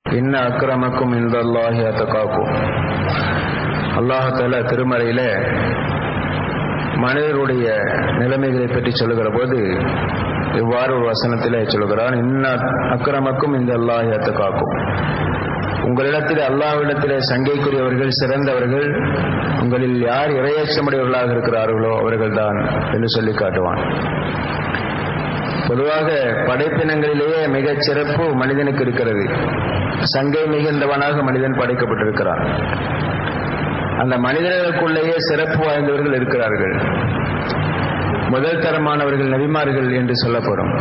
இன்ன அக்கிரமக்கும் இந்த அல்லாஹி அத்தகாக்கும் அல்லாஹால திருமறையில மனிதருடைய நிலைமைகளை பற்றி சொல்லுகிற போது இவ்வாறு ஒரு வசனத்திலே சொல்கிறான் இன்ன அக்கிரமக்கும் இந்த அல்லாஹி அத்தகாக்கும் உங்களிடத்தில் அல்லாஹ்விடத்திலே சங்கைக்குரியவர்கள் சிறந்தவர்கள் உங்களில் யார் இரையச்சமுடையவர்களாக இருக்கிறார்களோ அவர்கள்தான் என்று சொல்லி காட்டுவான் பொதுவாக படைப்பினங்களிலேயே மிகச் சிறப்பு மனிதனுக்கு இருக்கிறது சங்கை மிகுந்தவனாக மனிதன் படைக்கப்பட்டிருக்கிறான் அந்த மனிதர்களுக்குள்ளேயே சிறப்பு வாய்ந்தவர்கள் இருக்கிறார்கள் முதல் தரமானவர்கள் நபிமார்கள் என்று சொல்லப்படும்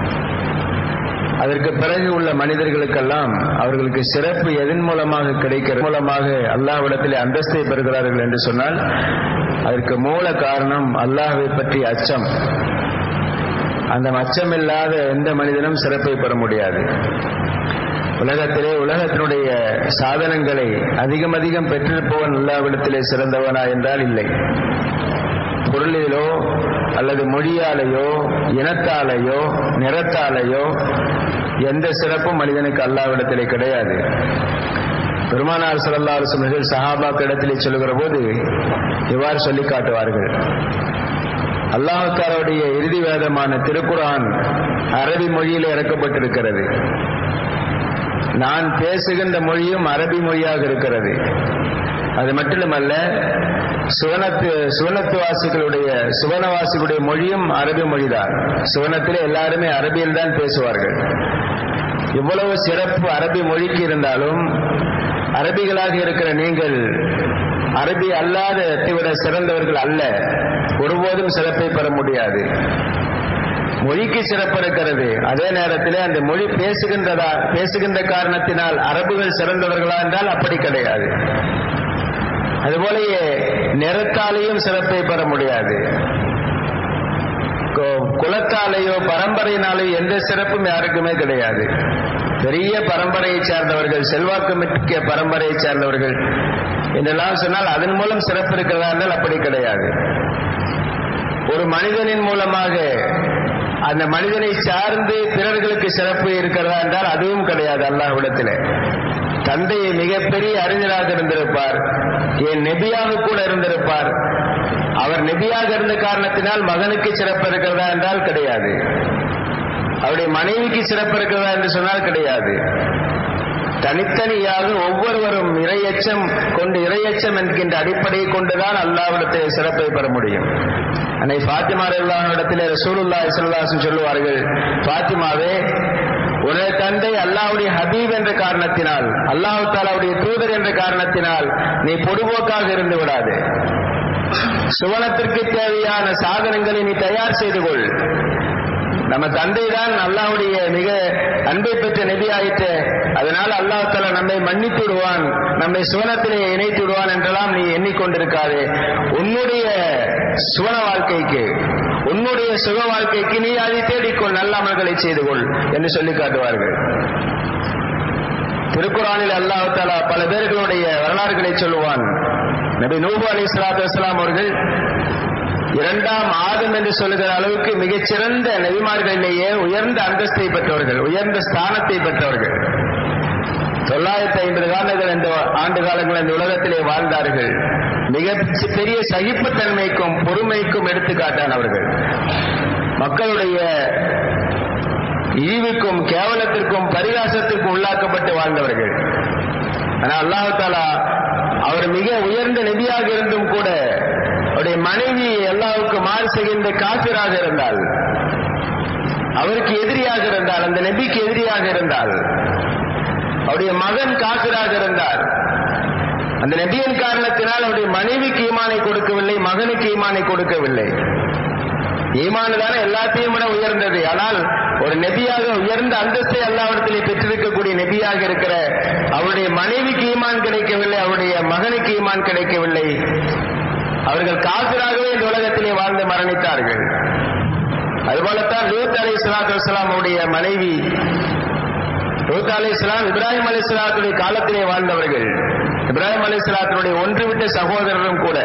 அதற்கு பிறகு உள்ள மனிதர்களுக்கெல்லாம் அவர்களுக்கு சிறப்பு எதன் மூலமாக கிடைக்கிற மூலமாக அல்லாஹ்விடத்தில் அந்தஸ்தை பெறுகிறார்கள் என்று சொன்னால் அதற்கு மூல காரணம் அல்லாஹை பற்றி அச்சம் அந்த அச்சமில்லாத எந்த மனிதனும் சிறப்பை பெற முடியாது உலகத்திலே உலகத்தினுடைய சாதனங்களை அதிகம் அதிகம் பெற்றிருப்பவன் அல்லாவிடத்திலே சிறந்தவனா என்றால் இல்லை பொருளிலோ அல்லது மொழியாலேயோ இனத்தாலேயோ நிறத்தாலேயோ எந்த சிறப்பும் மனிதனுக்கு அல்லாவிடத்திலே கிடையாது பெருமானார் சல்லா அரசுகள் சஹாபாக்கு இடத்திலே சொல்லுகிற போது இவ்வாறு சொல்லி காட்டுவார்கள் அல்லாஹாருடைய இறுதி வேதமான திருக்குரான் அரபி மொழியில் இறக்கப்பட்டிருக்கிறது நான் பேசுகின்ற மொழியும் அரபி மொழியாக இருக்கிறது அது மட்டுமல்ல சுவனத்து சுவனத்து வாசிகளுடைய சுவனவாசிகளுடைய மொழியும் அரபி மொழிதான் சுவனத்திலே எல்லாருமே அரபியில் தான் பேசுவார்கள் இவ்வளவு சிறப்பு அரபி மொழிக்கு இருந்தாலும் அரபிகளாக இருக்கிற நீங்கள் அரபி அல்லாத விட சிறந்தவர்கள் அல்ல ஒருபோதும் சிறப்பை பெற முடியாது மொழிக்கு சிறப்பு இருக்கிறது அதே நேரத்தில் அந்த மொழி பேசுகின்றதா பேசுகின்ற காரணத்தினால் அரபுகள் சிறந்தவர்களா என்றால் அப்படி கிடையாது அதுபோலயே நிறத்தாலேயும் சிறப்பை பெற முடியாது குலத்தாலேயோ பரம்பரையினாலேயோ எந்த சிறப்பும் யாருக்குமே கிடையாது பெரிய பரம்பரையை சேர்ந்தவர்கள் செல்வாக்கு மிக்க பரம்பரையை சேர்ந்தவர்கள் என்றெல்லாம் சொன்னால் அதன் மூலம் சிறப்பு இருக்கிறதா என்றால் அப்படி கிடையாது ஒரு மனிதனின் மூலமாக அந்த மனிதனை சார்ந்து பிறர்களுக்கு சிறப்பு இருக்கிறதா என்றால் அதுவும் கிடையாது அல்லாஹ்விடத்தில் தந்தை மிகப்பெரிய அறிஞராக இருந்திருப்பார் என் நெபியாக கூட இருந்திருப்பார் அவர் நெபியாக இருந்த காரணத்தினால் மகனுக்கு சிறப்பு இருக்கிறதா என்றால் கிடையாது அவருடைய மனைவிக்கு சிறப்பு இருக்கிறதா என்று சொன்னால் கிடையாது தனித்தனியாக ஒவ்வொருவரும் இரையச்சம் கொண்டு இரையச்சம் என்கின்ற அடிப்படையை கொண்டுதான் அல்லாவிடத்தை சிறப்பை பெற முடியும் அன்னை பாத்திமா இடத்திலே ரசூலுல்லா இஸ்லாசன் சொல்லுவார்கள் பாத்திமாவே உனது தந்தை அல்லாவுடைய ஹபீப் என்ற காரணத்தினால் அல்லாஹு தாலாவுடைய தூதர் என்ற காரணத்தினால் நீ பொதுபோக்காக இருந்து விடாது சுவனத்திற்கு தேவையான சாதனங்களை நீ தயார் செய்து கொள் நம்ம தந்தை தான் அல்லாவுடைய மிக அன்பை பெற்ற நெபி ஆயிற்று அதனால் அல்லாஹ் தலா நம்மை மன்னித்து விடுவான் நம்மை சுவனத்திலே இணைத்து விடுவான் என்றெல்லாம் நீ எண்ணிக்கொண்டிருக்காதே உன்னுடைய சுவன வாழ்க்கைக்கு உன்னுடைய சுக வாழ்க்கைக்கு நீ அதை தேடிக்கொள் நல்ல அமல்களை செய்து கொள் என்று சொல்லி காட்டுவார்கள் திருக்குறானில் அல்லாஹ் தாலா பல பேர்களுடைய வரலாறுகளை சொல்லுவான் நபி நூபு அலி சலாத்து வஸ்லாம் அவர்கள் இரண்டாம் ஆதம் என்று சொல்லுகிற அளவுக்கு மிகச்சிறந்த நபிமார்களிலேயே உயர்ந்த அந்தஸ்தை பெற்றவர்கள் உயர்ந்த ஸ்தானத்தை பெற்றவர்கள் தொள்ளாயிரத்தி ஐம்பது காலங்கள் இந்த ஆண்டு காலங்கள் இந்த உலகத்திலே வாழ்ந்தார்கள் மிக பெரிய சகிப்புத்தன்மைக்கும் பொறுமைக்கும் எடுத்துக்காட்டானவர்கள் மக்களுடைய ஈவுக்கும் கேவலத்திற்கும் பரிகாசத்திற்கும் உள்ளாக்கப்பட்டு வாழ்ந்தவர்கள் ஆனால் அல்லாஹு தாலா அவர் மிக உயர்ந்த நெபியாக இருந்தும் கூட அவருடைய மனைவி எல்லாவுக்கு மாறு செய்கின்ற காப்பிராக இருந்தால் அவருக்கு எதிரியாக இருந்தால் அந்த நெபிக்கு எதிரியாக இருந்தால் அவருடைய மகன் காப்பிராக இருந்தார் அந்த நெபியின் காரணத்தினால் அவருடைய மனைவிக்கு ஈமானை கொடுக்கவில்லை மகனுக்கு ஈமானை கொடுக்கவில்லை ஈமானு தானே எல்லாத்தையும் விட உயர்ந்தது ஆனால் ஒரு நெபியாக உயர்ந்த அந்தஸ்தை அல்லாவிடத்திலே பெற்றிருக்கக்கூடிய நெபியாக இருக்கிற அவருடைய மனைவிக்கு ஈமான் கிடைக்கவில்லை அவருடைய மகனுக்கு ஈமான் கிடைக்கவில்லை அவர்கள் காசிராகவே இந்த உலகத்திலே வாழ்ந்து மரணித்தார்கள் அதுபோலத்தான் லூத் அலி சலாத்து வலாம் அவருடைய மனைவி லூத் அலி இஸ்லாம் இப்ராஹிம் அலி இஸ்லாத்துடைய காலத்திலே வாழ்ந்தவர்கள் இப்ராஹிம் அலி இஸ்லாத்தினுடைய ஒன்றுவிட்ட சகோதரரும் கூட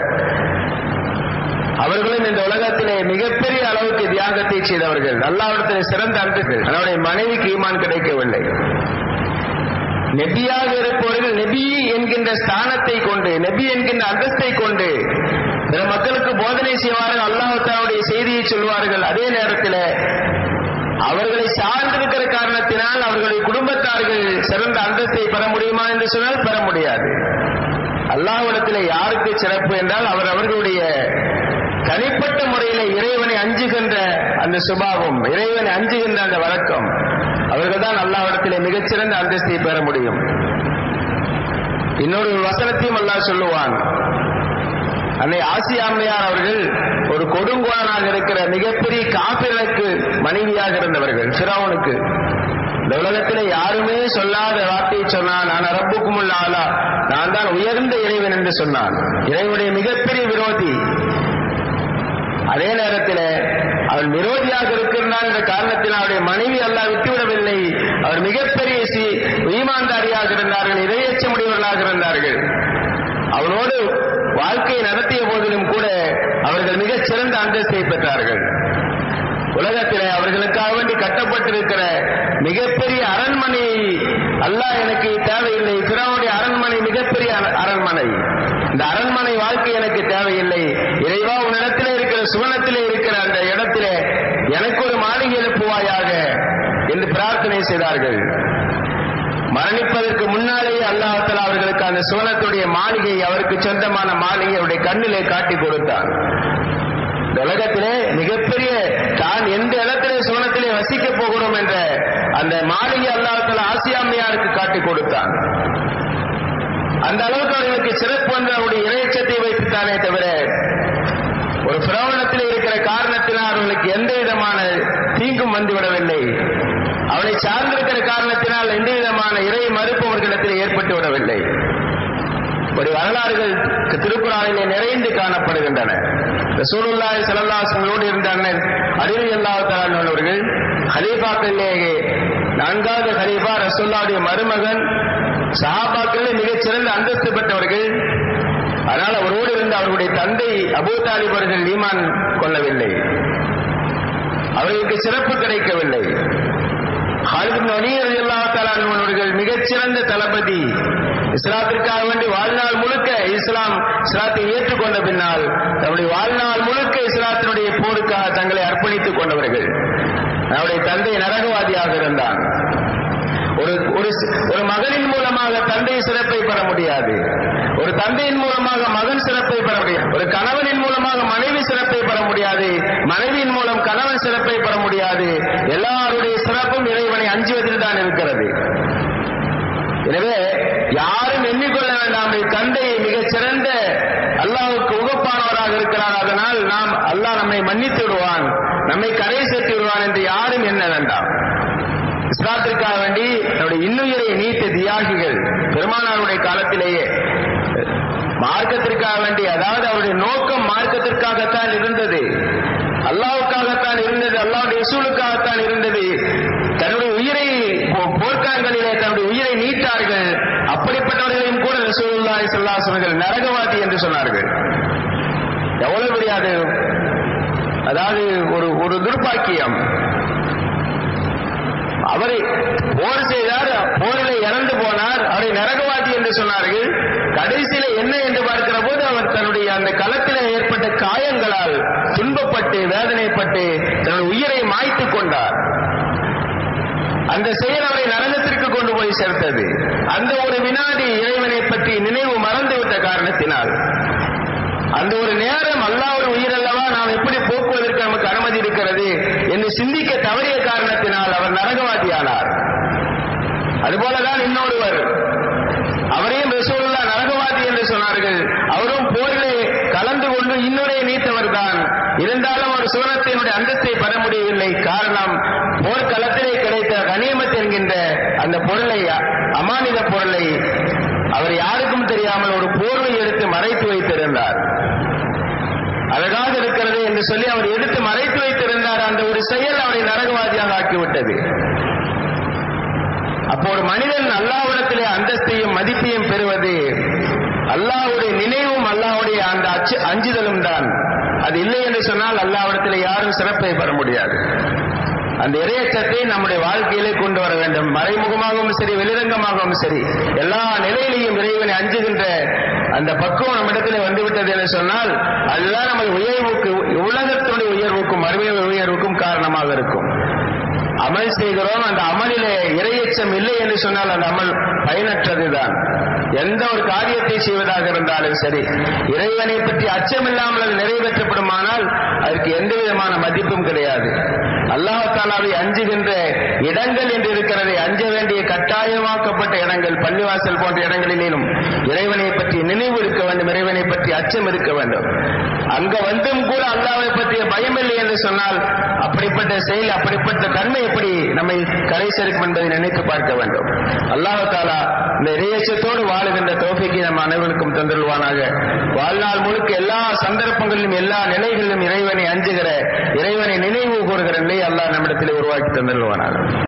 அவர்களும் இந்த உலகத்திலே மிகப்பெரிய அளவுக்கு தியாகத்தை செய்தவர்கள் அல்லாவிடத்தில் சிறந்த அன்புகள் அவருடைய மனைவிக்கு ஈமான் கிடைக்கவில்லை நெபியாக இருப்பவர்கள் நெபி என்கின்ற ஸ்தானத்தை கொண்டு நெபி என்கின்ற அந்தஸ்தை கொண்டு பிற மக்களுக்கு போதனை செய்வார்கள் அல்லாஹாவுடைய செய்தியை சொல்வார்கள் அதே நேரத்தில் அவர்களை சார்ந்திருக்கிற காரணத்தினால் அவர்களுடைய குடும்பத்தார்கள் சிறந்த அந்தஸ்தை பெற முடியுமா என்று சொன்னால் பெற முடியாது அல்லாஹ்விடத்தில் யாருக்கு சிறப்பு என்றால் அவர் அவர்களுடைய தனிப்பட்ட முறையில இறைவனை அஞ்சுகின்ற அந்த சுபாவம் இறைவனை அஞ்சுகின்ற அந்த வழக்கம் அவர்கள் தான் அல்லாவிடத்திலே மிகச்சிறந்த அந்தஸ்தை பெற முடியும் இன்னொரு வசனத்தையும் அல்லாஹ் சொல்லுவான் அன்னை ஆசியாமையார் அவர்கள் ஒரு கொடுங்கோலனாக இருக்கிற மிகப்பெரிய காப்பிரனுக்கு மனைவியாக இருந்தவர்கள் சிராவனுக்கு இந்த உலகத்தில் யாருமே சொல்லாத வார்த்தையை சொன்னான் நான் அரப்புக்கும் உள்ள ஆளா நான் தான் உயர்ந்த இறைவன் என்று சொன்னான் இறைவனுடைய மிகப்பெரிய விரோதி அதே நேரத்தில் அவன் விரோதியாக இருக்கிறான் என்ற காரணத்தில் அவருடைய மனைவி அல்லாஹ் விட்டுவிடவில்லை அவர் மிகப்பெரிய சி ஈமான்தாரியாக இருந்தார்கள் இரையச்சமுடையவர்களாக இருந்தார்கள் அவனோடு வாழ்க்கையை நடத்திய போதிலும் கூட அவர்கள் மிகச் சிறந்த அந்தஸ்தை பெற்றார்கள் உலகத்திலே அவர்களுக்காக வேண்டி கட்டப்பட்டிருக்கிற மிகப்பெரிய அரண்மனை அல்லாஹ் எனக்கு தேவையில்லை பிறவுடைய அரண்மனை மிகப்பெரிய அரண்மனை இந்த அரண்மனை வாழ்க்கை எனக்கு தேவையில்லை இறைவா உன்னிடத்திலே இருக்கிற சுவனத்திலே இருக்கிற அந்த இடத்திலே எனக்கு ஒரு மாளிகை எழுப்புவாயாக என்று பிரார்த்தனை செய்தார்கள் மரணிப்பதற்கு முன்னாலேயே அல்லாஹால அவர்களுக்கு அந்த சுவனத்துடைய மாளிகை அவருக்கு சொந்தமான மாளிகை அவருடைய கண்ணிலே காட்டி கொடுத்தான் இந்த உலகத்திலே மிகப்பெரிய தான் எந்த இடத்திலே சுவனத்திலே வசிக்க போகிறோம் என்ற அந்த மாளிகை அல்லாஹால ஆசியாமையாருக்கு காட்டி கொடுத்தான் அந்த அளவுக்கு அவர்களுக்கு சிறப்பு வந்து அவருடைய இறைச்சத்தை வைத்துத்தானே தவிர ஒரு பிரவணத்தில் இருக்கிற காரணத்தினால் அவர்களுக்கு எந்த விதமான தீங்கும் வந்துவிடவில்லை அவனை சார்ந்திருக்கிற காரணத்தினால் எந்த விதமான இறை மறுப்பு அவர்களிடத்தில் ஏற்பட்டு விடவில்லை ஒரு வரலாறுகள் திருக்குறானிலே நிறைந்து காணப்படுகின்றன ரசூலுல்லாஹி ஸல்லல்லாஹு இருந்த அண்ணன் அலிரலி அல்லாஹ் அவர்கள் ஹலீஃபாக்களிலேயே நான்காவது ஹலீஃபா ரசூல்லாவுடைய மருமகன் சஹாபாக்களே மிகச் சிறந்த அந்தஸ்து பெற்றவர்கள் ஆனால் அவரோடு இருந்த அவருடைய தந்தை அபூ தாலிப் அவர்கள் ஈமான் கொள்ளவில்லை அவர்களுக்கு சிறப்பு கிடைக்கவில்லை ஹாலித் நொனியர் அவர்கள் மிகச்சிறந்த தளபதி இஸ்லாத்திற்காக வேண்டி வாழ்நாள் முழுக்க இஸ்லாம் இஸ்லாத்தை ஏற்றுக்கொண்ட பின்னால் தன்னுடைய வாழ்நாள் முழுக்க இஸ்லாத்தினுடைய போருக்காக தங்களை அர்ப்பணித்துக் கொண்டவர்கள் அவருடைய தந்தை நரகவாதியாக இருந்தான் ஒரு ஒரு ஒரு மகனின் மூலமாக தந்தை சிறப்பை பெற முடியாது ஒரு தந்தையின் மூலமாக மகன் சிறப்பை பெற முடியாது ஒரு கணவனின் மூலமாக மனைவி சிறப்பை பெற முடியாது மனைவியின் மூலம் கணவன் சிறப்பை பெற முடியாது எல்லாருடைய சிறப்பும் இறைவனை அஞ்சுவதில் தான் இருக்கிறது எனவே யாரும் எண்ணிக்கொள்ள வேண்டாம் தந்தை மிகச் சிறந்த அல்லாவுக்கு உகப்பானவராக இருக்கிறார் அதனால் நாம் அல்லாஹ் நம்மை மன்னித்து விடுவான் நம்மை கரை சேர்த்து விடுவான் என்று யாரும் எண்ண வேண்டாம் இஸ்லாத்திற்காக வேண்டி நம்முடைய இன்னுயிரை நீத்த தியாகிகள் பெருமானாருடைய காலத்திலேயே மார்க்கத்திற்காக வேண்டி அதாவது அவருடைய நோக்கம் மார்க்கத்திற்காகத்தான் இருந்தது அல்லாவுக்காகத்தான் இருந்தது அல்லாவுடைய இசூலுக்காகத்தான் இருந்தது தன்னுடைய உயிரை போர்க்காங்களிலே தன்னுடைய உயிரை நீட்டார்கள் அப்படிப்பட்டவர்களையும் கூட ரசூலுல்லாஹி ஸல்லல்லாஹு அலைஹி நரகவாதி என்று சொன்னார்கள் எவ்வளவு பெரிய அது அதாவது ஒரு ஒரு துர்பாக்கியம் அவரை போர் செய்தார் போரில் இறந்து போனார் அவரை நரகவாதி என்று சொன்னார்கள் கடைசியில என்ன என்று பார்க்கிற போது அவர் தன்னுடைய அந்த களத்தில் ஏற்பட்ட காயங்களால் துன்பப்பட்டு வேதனைப்பட்டு தன்னுடைய உயிரை மாய்த்து கொண்டார் அந்த செயல் அவரை நரகத்திற்கு கொண்டு போய் சேர்த்தது அந்த ஒரு வினாடி இறைவனை பற்றி நினைவு மறந்துவிட்ட காரணத்தினால் அந்த ஒரு நேரம் அல்லாஹ் ஒரு உயிர் அல்லவா நாம் எப்படி போக்குவதற்கு நமக்கு அனுமதி இருக்கிறது என்று சிந்திக்க தவறிய காரணத்தினால் அவர் நரகவாதியானார் அதுபோலதான் இன்னொருவர் அவரையும் ரசூல்லா நரகவாதி என்று சொன்னார்கள் அவரும் போரிலே கலந்து கொண்டு இன்னொரே நீத்தவர் தான் இருந்தாலும் அவர் சுவனத்தினுடைய அந்தஸ்தை பெற முடியவில்லை காரணம் போர்க்களத்திலே கிடைத்த கனியமத் என்கின்ற அந்த பொருளை அமானித பொருளை அவர் யாருக்கும் தெரியாமல் ஒரு போர்வை எடுத்து மறைத்து வைத்திருந்தார் அழகாக இருக்கிறது என்று சொல்லி அவர் எடுத்து மறைத்து வைத்திருந்தார் அந்த ஒரு செயல் அவரை நரகவாதியாக ஆக்கிவிட்டது அப்போ ஒரு மனிதன் அல்லாவிடத்திலே அந்தஸ்தையும் மதிப்பையும் பெறுவது அல்லாவுடைய நினைவும் அல்லாவுடைய அந்த அச்சு அஞ்சுதலும் தான் அது இல்லை என்று சொன்னால் அல்லாவிடத்திலே யாரும் சிறப்பை பெற முடியாது அந்த இறையச்சத்தை நம்முடைய வாழ்க்கையிலே கொண்டு வர வேண்டும் மறைமுகமாகவும் சரி வெளிரங்கமாகவும் சரி எல்லா நிலையிலையும் இறைவனை அஞ்சுகின்ற அந்த பக்குவம் நம்மிடத்திலே வந்துவிட்டது என்று சொன்னால் அதுதான் நமது உயர்வுக்கு உலகத்தினுடைய உயர்வுக்கும் மறுமைய உயர்வுக்கும் காரணமாக இருக்கும் அமல் செய்கிறோம் அந்த அமலிலே இரையச்சம் இல்லை என்று சொன்னால் அந்த அமல் பயனற்றதுதான் எந்த ஒரு காரியத்தை செய்வதாக இருந்தாலும் சரி இறைவனை பற்றி அச்சம் இல்லாமல் அது நிறைவேற்றப்படுமானால் அதற்கு எந்த விதமான மதிப்பும் கிடையாது அல்லாஹாலாவை அஞ்சுகின்ற இடங்கள் என்று இருக்கிறதை அஞ்ச வேண்டிய கட்டாயமாக்கப்பட்ட இடங்கள் பள்ளிவாசல் போன்ற இடங்களிலும் இறைவனை பற்றி நினைவு இருக்க வேண்டும் இறைவனை பற்றி அச்சம் இருக்க வேண்டும் அங்க வந்தும் கூட அல்லாவை பற்றிய பயம் இல்லை என்று சொன்னால் அப்படிப்பட்ட செயல் அப்படிப்பட்ட தன்மை எப்படி நம்மை கரை சேர்க்கும் என்பதை நினைத்து பார்க்க வேண்டும் அல்லாஹு தாலா இந்த இறையச்சத்தோடு வாழுகின்ற தோஃபிக்கு நம் அனைவருக்கும் தந்துள்வானாக வாழ்நாள் முழுக்க எல்லா சந்தர்ப்பங்களிலும் எல்லா நிலைகளிலும் இறைவனை அஞ்சுகிற இறைவனை நினைவு கூறுகிற நிலை அல்லாஹ் நம்மிடத்தில் உருவாக்கி தந்துள்வானாக